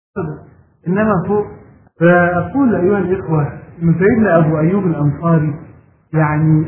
إنما فوق فأقول أيها الإخوة من سيدنا أبو أيوب الأنصاري يعني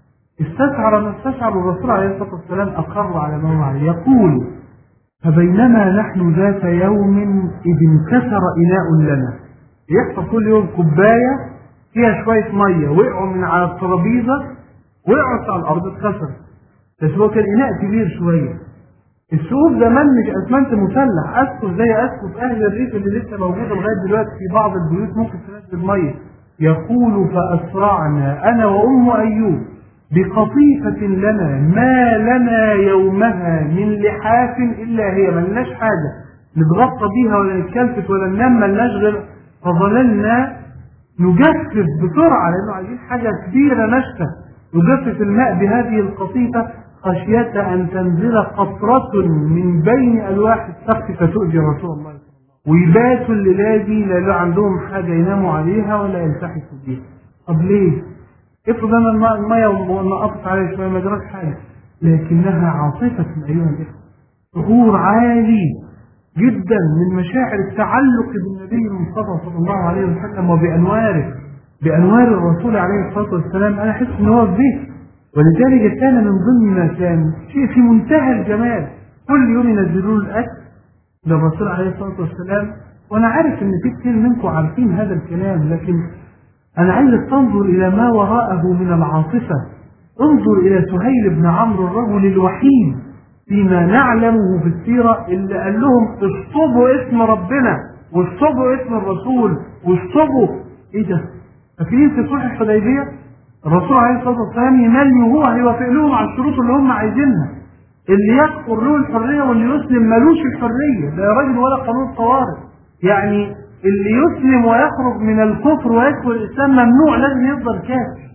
استشعر ما استشعر الرسول عليه الصلاة والسلام أقر على ما هو عليه يقول فبينما نحن ذات يوم إذ انكسر إناء لنا يحصل كل يوم كوباية فيها شوية مية وقعوا من على الترابيزة وقعوا على الأرض اتكسر بس هو كان إناء كبير شوية السقوف زمان مش اسمنت مسلح اسقف زي اسقف اهل الريف اللي لسه موجوده لغايه دلوقتي في بعض البيوت ممكن تنزل ميه يقول فاسرعنا انا وام ايوب بقطيفة لنا ما لنا يومها من لحاف إلا هي ما لناش حاجة نتغطى بيها ولا نتكلفت ولا ننام ما لناش غير فظللنا نجفف بسرعة لأنه عايزين حاجة كبيرة ناشفة نجفف الماء بهذه القطيفة خشية أن تنزل قطرة من بين ألواح السقف فتؤذي رسول الله ويباتوا الليلة دي لا عندهم حاجة يناموا عليها ولا يلتحفوا بيها طب ليه؟ افرض انا الماء المية ونقطت عليه شوية ما جراش حاجة لكنها عاطفة أيها الإخوة شعور عالي جدا من مشاعر التعلق بالنبي المصطفى صلى الله عليه وسلم وبأنواره بأنوار الرسول عليه الصلاة والسلام أنا أحس إن هو في بيت ولذلك كان من ضمن ما كان شيء في منتهى الجمال كل يوم ينزلوا له الأكل للرسول عليه الصلاة والسلام وأنا عارف إن في كتير منكم عارفين هذا الكلام لكن أنا عايزك تنظر إلى ما وراءه من العاطفة انظر إلى سهيل بن عمرو الرجل الوحيد فيما نعلمه في السيرة اللي قال لهم اشطبوا اسم ربنا واشطبوا اسم الرسول واشطبوا ايه ده؟ فاكرين في صلح الحديبية الرسول عليه الصلاة والسلام يملي وهو هيوافق لهم على الشروط اللي هم عايزينها اللي يكفر له الحرية واللي يسلم ملوش الحرية لا يا راجل ولا قانون طوارئ يعني اللي يسلم ويخرج من الكفر ويدخل الاسلام ممنوع لازم يفضل كافر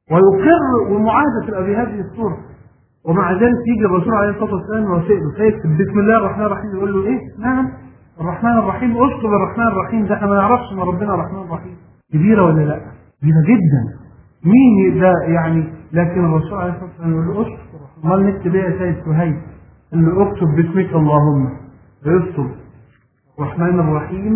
ويقر ومعاهدة تبقى بهذه الصورة ومع ذلك يجي الرسول عليه الصلاة والسلام يوافق له فيكتب بسم الله الرحمن الرحيم يقول له ايه نعم الرحمن الرحيم اشطب الرحمن الرحيم ده احنا ما نعرفش ان ربنا الرحمن الرحيم كبيرة ولا لا؟ كبيرة جدا مين ده يعني لكن الرسول عليه الصلاة والسلام يقول له اشطب امال نكتب ايه يا سيد سهيل؟ قال له اكتب باسمك اللهم فيكتب الرحمن الرحيم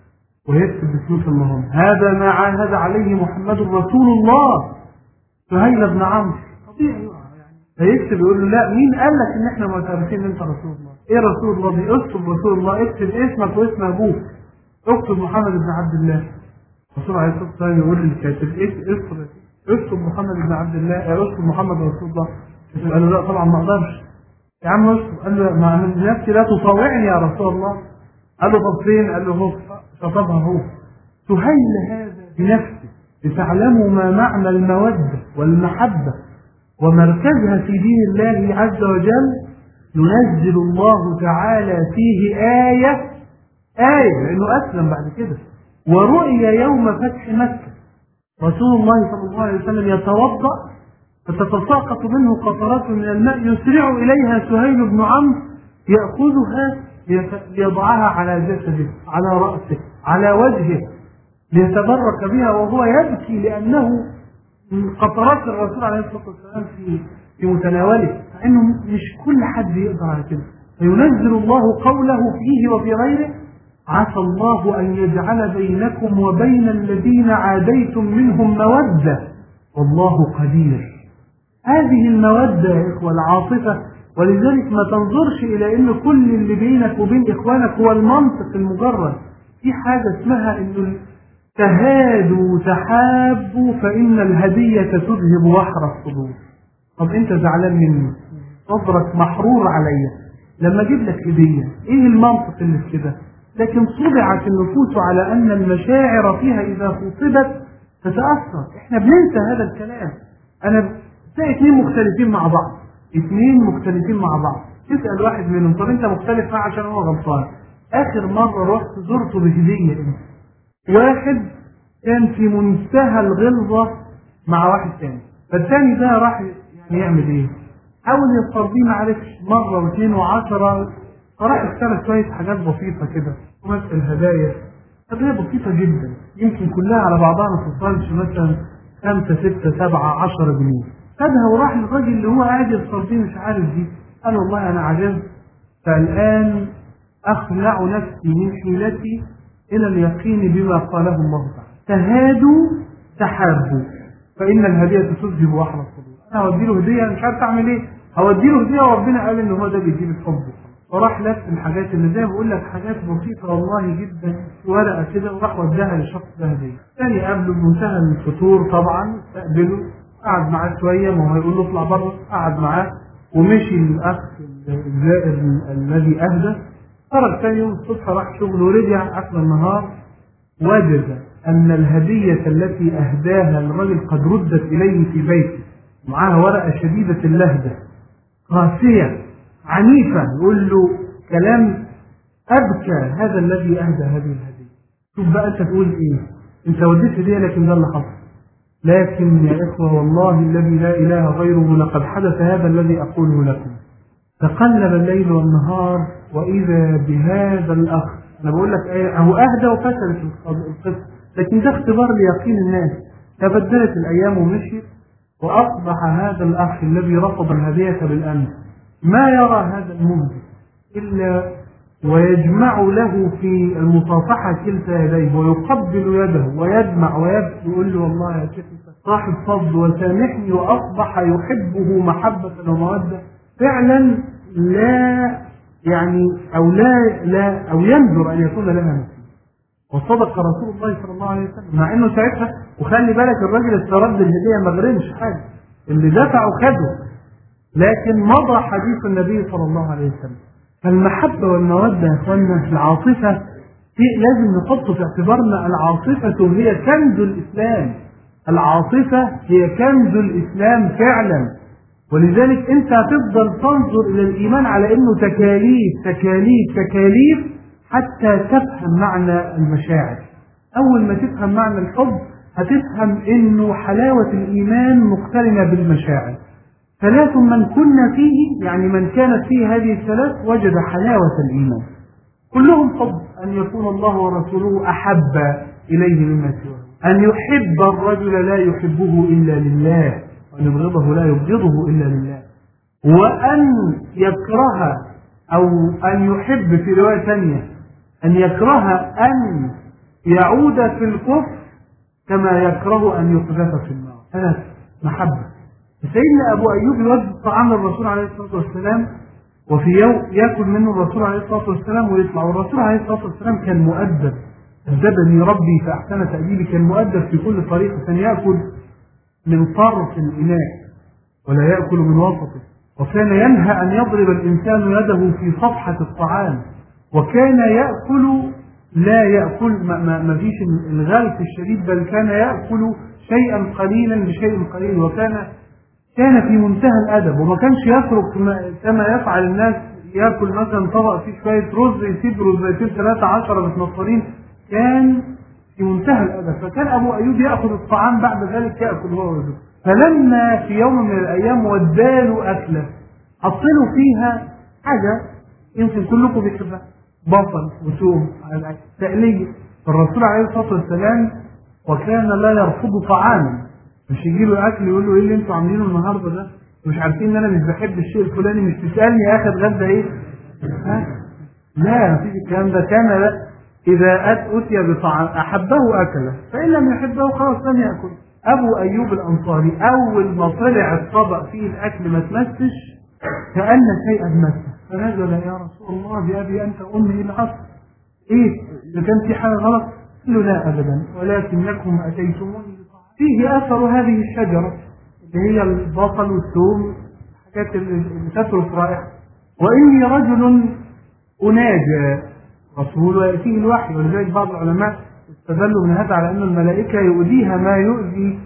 ويكتب باسمك اللهم هذا ما عاهد عليه محمد رسول الله سهيل بن عمرو طبيعي فيكتب يقول له لا مين قال لك ان احنا معترفين ان انت رسول الله؟ ايه رسول الله دي؟ اكتب رسول الله اكتب اسمك واسم ابوك اكتب محمد بن عبد الله الرسول عليه الصلاه والسلام يقول للكاتب اكتب اكتب محمد بن عبد الله اكتب محمد رسول الله قال له لا طبعا ما اقدرش يا عم اكتب قال له ما من نفسي لا تطاوعني يا رسول الله قال له طب فين؟ قال له هو خطبها هو سهيل هذا بنفسه لتعلموا ما معنى المودة والمحبة ومركزها في دين الله عز وجل ينزل الله تعالى فيه آية آية لأنه أسلم بعد كده ورؤي يوم فتح مكة رسول الله صلى الله عليه وسلم يتوضأ فتتساقط منه قطرات من الماء يسرع إليها سهيل بن عمرو يأخذها ليضعها على جسده على رأسه على وجهه ليتبرك بها وهو يبكي لأنه من قطرات الرسول عليه الصلاة والسلام في في متناوله فإنه مش كل حد يقدر على كده فينزل الله قوله فيه وفي غيره عسى الله أن يجعل بينكم وبين الذين عاديتم منهم مودة والله قدير هذه المودة يا إخوة العاطفة ولذلك ما تنظرش إلى أن كل اللي بينك وبين إخوانك هو المنطق المجرد في حاجة اسمها أنه تهادوا تحابوا فإن الهدية تذهب وحر الصدور طب أنت زعلان مني صدرك محرور عليا لما أجيب لك هدية إيه المنطق اللي في كده لكن طبعت النفوس على أن المشاعر فيها إذا خطبت تتأثر إحنا بننسى هذا الكلام أنا تلاقي اثنين مختلفين مع بعض اثنين مختلفين مع بعض تسأل واحد منهم طب أنت مختلف معاه عشان هو غلطان آخر مرة رحت زرته بهدية إيه؟ واحد كان في منتهى الغلظة مع واحد تاني فالتاني ده راح يعني يعمل ايه حاول يسترضيه ما عرفش مرة واثنين وعشرة فراح اشترى شوية حاجات بسيطة كده ومثل الهدايا هدايا بسيطة جدا يمكن كلها على بعضها ما توصلش مثلا خمسة ستة سبعة عشرة جنيه خدها وراح للراجل اللي هو قاعد يسترضيه مش عارف دي قال والله انا عجزت فالان أخلع نفسي من حيلتي إلى اليقين بما قاله الله تعالى تهادوا تحابوا فإن الهدية تذهب وحل الصدور أنا هودي له هدية مش عارف أعمل إيه هودي له هدية وربنا قال إن هو ده بيجيب الحب وراح لف الحاجات اللي زي ما بقول لك حاجات بسيطة والله جدا ورقة كده وراح وداها للشخص ده هدية تاني قبله بمنتهى الفتور طبعا استقبله قعد معاه شوية ما هو هيقول له اطلع بره قعد معاه ومشي الأخ الزائر الذي أهدى خرج ثاني يوم الصبح راح شغله ورجع آخر النهار وجد أن الهدية التي أهداها الرجل قد ردت إليه في بيته معاها ورقة شديدة اللهجة قاسية عنيفة يقول له كلام أبكى هذا الذي أهدى هذه الهدية شوف بقى أنت تقول إيه أنت وديت هدية لكن ده اللي حصل لكن يا إخوة والله الذي لا إله غيره لقد حدث هذا الذي أقوله لكم تقلب الليل والنهار وإذا بهذا الأخ أنا بقول لك إيه أهو أهدى وفشلت القصة لكن ده اختبار ليقين الناس تبدلت الأيام ومشيت وأصبح هذا الأخ الذي رفض الهدية بالأمس ما يرى هذا المهدي إلا ويجمع له في المصافحة كلتا يديه ويقبل يده ويدمع ويبكي يقول له والله يا شيخ صاحب فضل وسامحني وأصبح يحبه محبة ومودة فعلا لا يعني أو لا لا أو ينذر أن يكون لها نصيب وصدق رسول الله صلى الله عليه وسلم مع انه ساعتها وخلي بالك الراجل استرد الهديه ما غرمش حاجه اللي دفعه خده لكن مضى حديث النبي صلى الله عليه وسلم فالمحبه والموده يا اخوانا العاطفه في لازم نحط في اعتبارنا العاطفه هي كنز الاسلام العاطفه هي كنز الاسلام فعلا ولذلك انت هتفضل تنظر الى الايمان على انه تكاليف تكاليف تكاليف حتى تفهم معنى المشاعر أول ما تفهم معنى الحب هتفهم إنه حلاوة الإيمان مقترنة بالمشاعر ثلاث من كنا فيه يعني من كانت فيه هذه الثلاث وجد حلاوة الإيمان كلهم حب أن يكون الله ورسوله أحب إليه مما سواه أن يحب الرجل لا يحبه إلا لله وأن يبغضه لا يبغضه إلا لله وأن يكره أو أن يحب في رواية ثانية أن يكره أن يعود في الكفر كما يكره أن يقذف في النار ثلاث محبة سيدنا أبو أيوب يوجد طعام الرسول عليه الصلاة والسلام وفي يوم يأكل منه الرسول عليه الصلاة والسلام ويطلع والرسول عليه الصلاة والسلام كان مؤدب أدبني ربي فأحسن تأديبي كان مؤدب في كل طريقة كان يأكل من طرف الإناء ولا يأكل من وسطه وكان ينهى أن يضرب الإنسان يده في صفحة الطعام وكان يأكل لا يأكل ما, ما, ما فيش الغلف الشديد بل كان يأكل شيئا قليلا بشيء قليل وكان كان في منتهى الأدب وما كانش يترك كما يفعل الناس يأكل مثلا طبق فيه شوية رز يسيب رزيتين ثلاثة عشرة متنصرين كان في منتهى الأدب فكان أبو أيوب يأخذ الطعام بعد ذلك يأكل هو وزوجه فلما في يوم من الأيام وداله أكلة حط له فيها حاجة يمكن كلكم بيحبها بصل وثوم تقلية الرسول عليه الصلاة والسلام وكان لا يرفض طعاما مش يجي له اكل يقول له ايه اللي انتوا عاملينه النهارده ده مش عارفين ان انا مش بحب الشيء الفلاني مش تسالني يا اخي اتغدى ايه ها؟ لا مفيش الكلام ده كان لا اذا أت اتي بطعام احبه اكله فان لم يحبه خلاص لم ياكل ابو ايوب الانصاري اول ما طلع الطبق فيه الاكل ما تمسش كان شيئا مسه فنزل يا رسول الله بأبي أنت أمي العصر إيه إذا كان في حاجة غلط قال له لا أبدا ولكنكم أتيتموني فيه أثر هذه الشجرة اللي هي البصل والثوم الحاجات اللي تترك رائحة وإني رجل أناجى رسول ويأتيه الوحي ولذلك بعض العلماء استدلوا من هذا على أن الملائكة يؤذيها ما يؤذي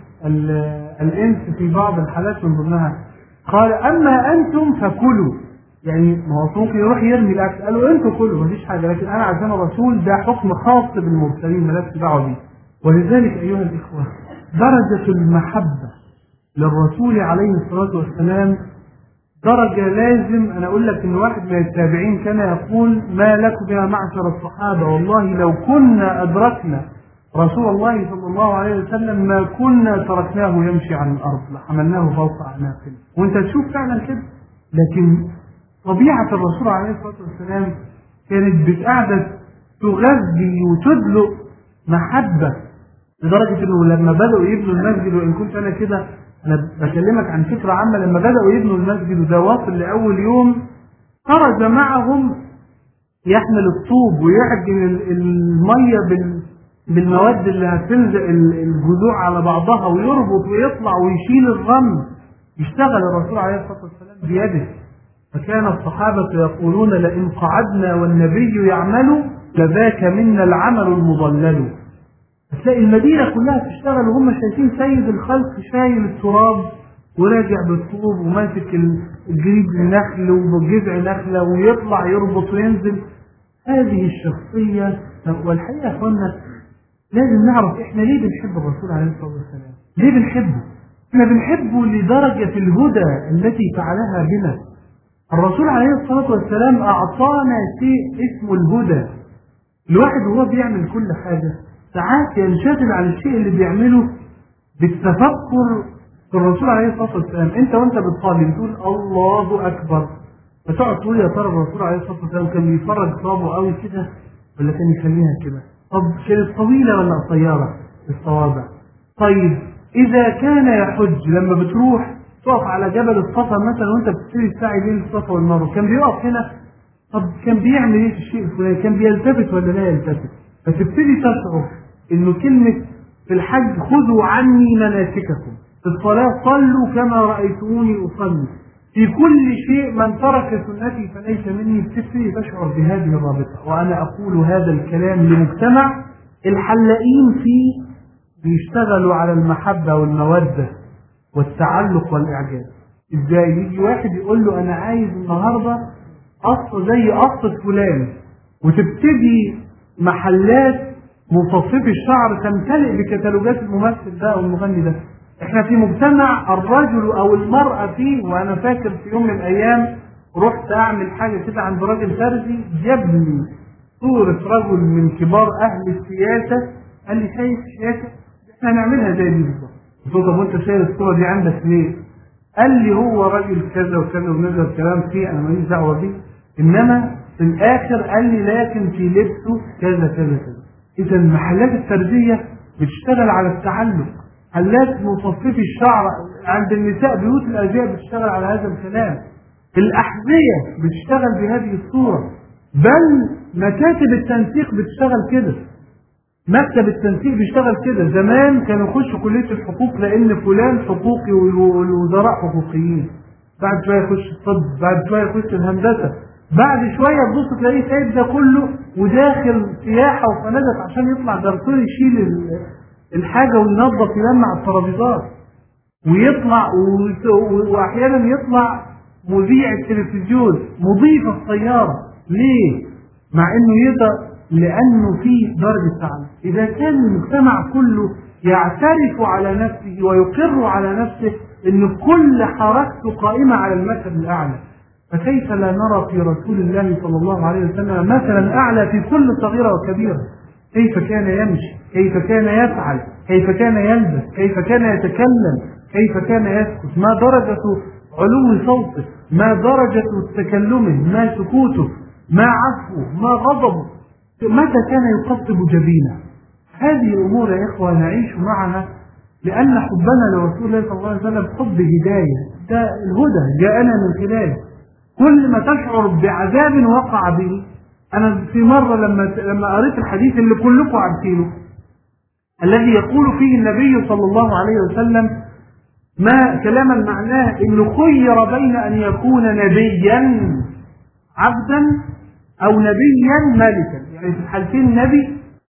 الإنس في بعض الحالات من ضمنها قال أما أنتم فكلوا يعني ما هو ممكن يروح يرمي الاكل قالوا انتوا كلوا مفيش حاجه لكن انا عشان الرسول ده حكم خاص بالمرسلين مالكش دعوه بيه ولذلك ايها الاخوه درجه المحبه للرسول عليه الصلاه والسلام درجة لازم أنا أقول لك إن واحد من التابعين كان يقول ما لكم يا معشر الصحابة والله لو كنا أدركنا رسول الله صلى الله عليه وسلم ما كنا تركناه يمشي على الأرض لحملناه فوق أعناقنا وأنت تشوف فعلا كده لكن طبيعة الرسول عليه الصلاة والسلام كانت بتقعد تغذي وتدلق محبة لدرجة انه لما بدأوا يبنوا المسجد وان كنت انا كده انا بكلمك عن فكرة عامة لما بدأوا يبنوا المسجد وده واصل لأول يوم خرج معهم يحمل الطوب ويعجن ال- المية بال بالمواد اللي هتلزق ال- الجذوع على بعضها ويربط ويطلع ويشيل الرمل يشتغل الرسول عليه الصلاة والسلام بيده فكان الصحابة يقولون لئن قعدنا والنبي يعمل لذاك منا العمل المضلل هتلاقي المدينة كلها تشتغل وهم شايفين سيد الخلق شايل التراب وراجع بالطوب وماسك ال- الجريد النخل وجذع نخلة ويطلع يربط وينزل هذه الشخصية والحقيقة يا اخوانا لازم نعرف احنا ليه بنحب الرسول عليه الصلاة والسلام ليه بنحبه احنا بنحبه لدرجة الهدى التي فعلها بنا الرسول عليه الصلاة والسلام أعطانا شيء اسمه الهدى الواحد وهو بيعمل كل حاجة ساعات ينشغل عن الشيء اللي بيعمله بالتفكر في الرسول عليه الصلاة والسلام انت وانت بتصلي بتقول الله أكبر فتقعد تقول يا ترى الرسول عليه الصلاة والسلام كان بيفرج صوابه قوي كده ولا كان يخليها كده طب كانت طويلة ولا قصيرة الصوابع طيب إذا كان يحج لما بتروح تقف على جبل الصفا مثلا وانت بتبتدي السعي بين الصفا والمروه كان بيقف هنا طب كان بيعمل ايه في الشيء الفلاني كان بيلتفت ولا لا يلتفت فتبتدي تشعر انه كلمه في الحج خذوا عني مناسككم في الصلاه صلوا كما رايتموني اصلي في كل شيء من ترك سنتي فليس مني بتبتدي تشعر بهذه الرابطه وانا اقول هذا الكلام لمجتمع الحلاقين فيه بيشتغلوا على المحبه والموده والتعلق والاعجاب ازاي يجي واحد يقول له انا عايز النهارده قصه زي قصه فلان وتبتدي محلات مصففي الشعر تمتلئ بكتالوجات الممثل ده او المغني ده احنا في مجتمع الرجل او المراه فيه وانا فاكر في يوم من الايام رحت اعمل حاجه كده عند راجل ترزي جاب لي صوره رجل من كبار اهل السياسه قال لي شايف السياسه احنا هنعملها زي دي بالظبط قلت له طب وانت شايل الصوره دي عندك ليه؟ قال لي هو راجل كذا وكذا ونزل كلام فيه انا ماليش دعوه بيه انما في الاخر قال لي لكن في لبسه كذا كذا كذا اذا محلات التربيه بتشتغل على التعلق محلات مصففي الشعر عند النساء بيوت الازياء بتشتغل على هذا الكلام الاحذيه بتشتغل بهذه الصوره بل مكاتب التنسيق بتشتغل كده مكتب التنسيق بيشتغل كده زمان كانوا يخشوا كليه الحقوق لان فلان حقوقي والوزراء حقوقيين بعد شويه يخش الطب بعد شويه يخش الهندسه بعد شويه تبص تلاقيه سايب ده كله وداخل سياحه وفنادق عشان يطلع جرسون يشيل ال- الحاجه وينظف يلمع الترابيزات ويطلع و- واحيانا يطلع مذيع التلفزيون مضيف السياره ليه؟ مع انه يقدر لانه فيه درجه تعلم اذا كان المجتمع كله يعترف على نفسه ويقر على نفسه ان كل حركته قائمه على المثل الاعلى فكيف لا نرى في رسول الله صلى الله عليه وسلم مثلا اعلى في كل صغيره وكبيره كيف كان يمشي كيف كان يفعل كيف كان يلبس كيف كان يتكلم كيف كان يسكت ما درجة علو صوته ما درجة تكلمه ما سكوته ما عفوه ما غضبه متى كان يقطب جبينه هذه الأمور يا إخوة نعيش معها لأن حبنا لرسول الله صلى الله عليه وسلم حب هداية ده الهدى جاءنا من خلاله كل ما تشعر بعذاب وقع به أنا في مرة لما لما قريت الحديث اللي كلكم عارفينه الذي يقول فيه النبي صلى الله عليه وسلم ما كلاما معناه انه خير بين ان يكون نبيا عبدا او نبيا ملكا يعني في الحالتين نبي